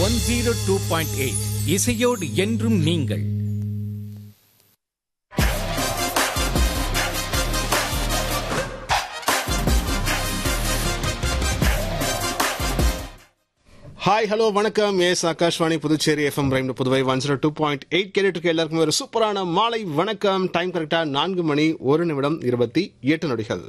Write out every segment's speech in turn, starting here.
One zero two point eight இசையோடு என்றும் நீங்கள் ஹாய் ஹலோ வணக்கம் yes Akashvani Puducherry FM rhyme Puduvai one zero two point eight கேட்டுட்டு இருக்க எல்லாருக்கும் ஒரு சூப்பரான மாலை வணக்கம் டைம் கரெக்டா நான்கு மணி ஒரு நிமிடம் இருபத்தி எட்டு நொடிகள்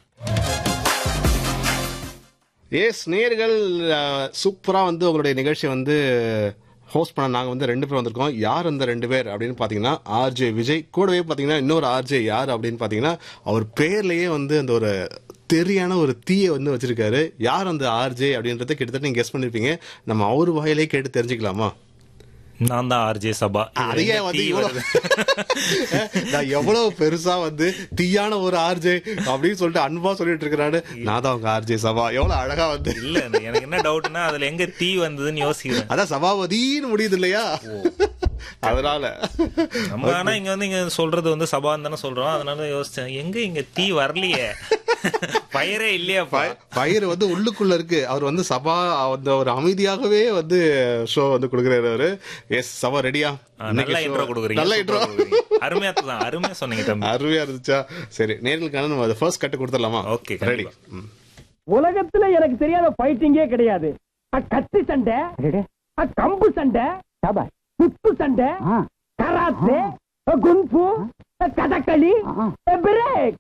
எஸ் நேர்கள் சூப்பரா வந்து உங்களுடைய நிகழ்ச்சி வந்து ஹோஸ்ட் பண்ண நாங்கள் வந்து ரெண்டு பேர் வந்திருக்கோம் யார் அந்த ரெண்டு பேர் அப்படின்னு பார்த்தீங்கன்னா ஆர்ஜே விஜய் கூடவே பார்த்தீங்கன்னா இன்னொரு ஆர்ஜே யார் அப்படின்னு பார்த்தீங்கன்னா அவர் பேர்லயே வந்து அந்த ஒரு தெரியான ஒரு தீயை வந்து வச்சிருக்காரு யார் அந்த ஆர்ஜே அப்படின்றத கிட்டத்தட்ட நீங்க கெஸ் பண்ணிருப்பீங்க நம்ம அவர் வாயிலே கேட்டு தெரிஞ்சுக்கலாமா நான் தான் ஆர்ஜே சபா இது அதையே ரெண்டு வந்து தீ இவ்வளவு வருது. நான் எவ்வளவு பெருசா வந்து தீயான ஒரு ஆர்ஜே அப்படின்னு சொல்லிட்டு அன்பா சொல்லிட்டு இருக்கிறாரு நான் தான் உங்க ஆர்ஜே சபா எவ்வளவு அழகா வந்து இல்ல எனக்கு என்ன டவுட்னா அதுல எங்க தீ வந்ததுன்னு யோசிக்கிறேன் அதான் சபாபதின்னு முடியுது இல்லையா அதனால நம்ம ஆனா இங்க வந்து இங்க சொல்றது வந்து சபான்னு தானே சொல்றோம் அதனால யோசிச்சேன் எங்க இங்க தீ வரலையே ஃபயரே இல்லையாப்பா பயிர் வந்து உள்ளுக்குள்ள இருக்கு அவர் வந்து சபா அந்த ஒரு அமைதியாகவே வந்து ஷோ வந்து கொடுக்குறாரு அவரு எஸ் சபா ரெடியா ஆ, நல்ல இன்ட்ரோ கொடுக்குறீங்க நல்ல சூப்பரா இன்ட்ரோ கொடுக்குறீங்க. அருமையா தான் அருமையா சொன்னீங்க தம்பி அருமையா இருந்துச்சா சரி நேர்களுக்கான நம்ம ஃபர்ஸ்ட் கட்டு கொடுத்துடலாமா Okay, ரெடி கண்டிப்பா. உலகத்துல எனக்கு தெரியாத ஃபைட்டிங்கே கிடையாது அ, கத்தி சண்டை அ, கம்பு சண்டை குத்து சண்டை கராத்தே அ, குன்ஃபு அ, கதகளி அ, பிரேக்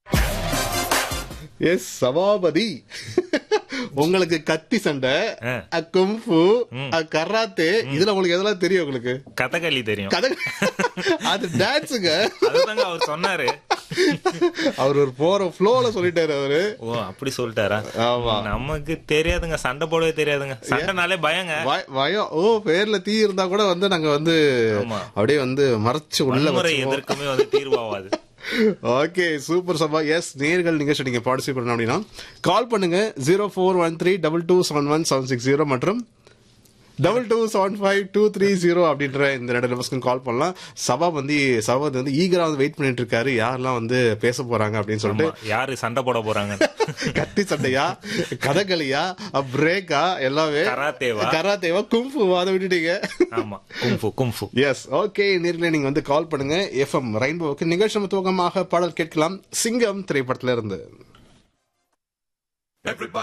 எஸ் சபாபதி உங்களுக்கு கத்தி சண்டை ஆ. அ, கும்ஃபு அ, கராத்தே இதுல உங்களுக்கு எதெல்லாம் தெரியும் உங்களுக்கு கதகளி தெரியும் கதை அது டான்ஸுங்க அதுதாங்க அவர் சொன்னாரு அவர் ஒரு போற ஃப்ளோல சொல்லிட்டாரு அவரு ஓ அப்படி சொல்லிட்டாரா ஆமா. நமக்கு தெரியாதுங்க சண்டை போடவே தெரியாதுங்க சண்டைனாலே பயங்க வய- வயம் ஓ பேர்ல தீ இருந்தா கூட வந்து நாங்க வந்து ஆமா. அப்படியே வந்து மறைச்சு உள்ள வன்முறை வச்சிருவோம் எதற்குமே வந்து தீர்வாகாது ஓகே சூப்பர் சபா எஸ் நேர்கள் நிகழ்ச்சி நீங்க பார்ட்டிசிபேட் பண்ணணும் அப்படின்னா கால் பண்ணுங்க zero four one three double two seven one seven six zero மற்றும் double two seven five two three zero அப்படின்ற இந்த ரெண்டு நம்பர்ஸ்க்கு கால் பண்ணலாம் சபா வந்து சபா வந்து ஈகரா வந்து வெயிட் பண்ணிட்டு இருக்காரு யாரெல்லாம் வந்து பேச போறாங்க அப்படின்னு சொல்லிட்டு ஆமா, யாரு சண்டை போட போறாங்க கத்தி சண்டையா கதகளியா பிரேக்கா எல்லாமே கராத்தேவா? கராத்தேவா கும்ஃபுவா அதை விட்டுட்டீங்க ஆமா கும்ஃபு கும்ஃபு எஸ் ஓகே நேரில் நீங்க வந்து கால் பண்ணுங்க எஃப்எம் ரெயின்போவுக்கு நிகழ்ச்சி நம்ம துவக்கமாக பாடல் கேட்கலாம் சிங்கம் திரைப்படத்துல இருந்து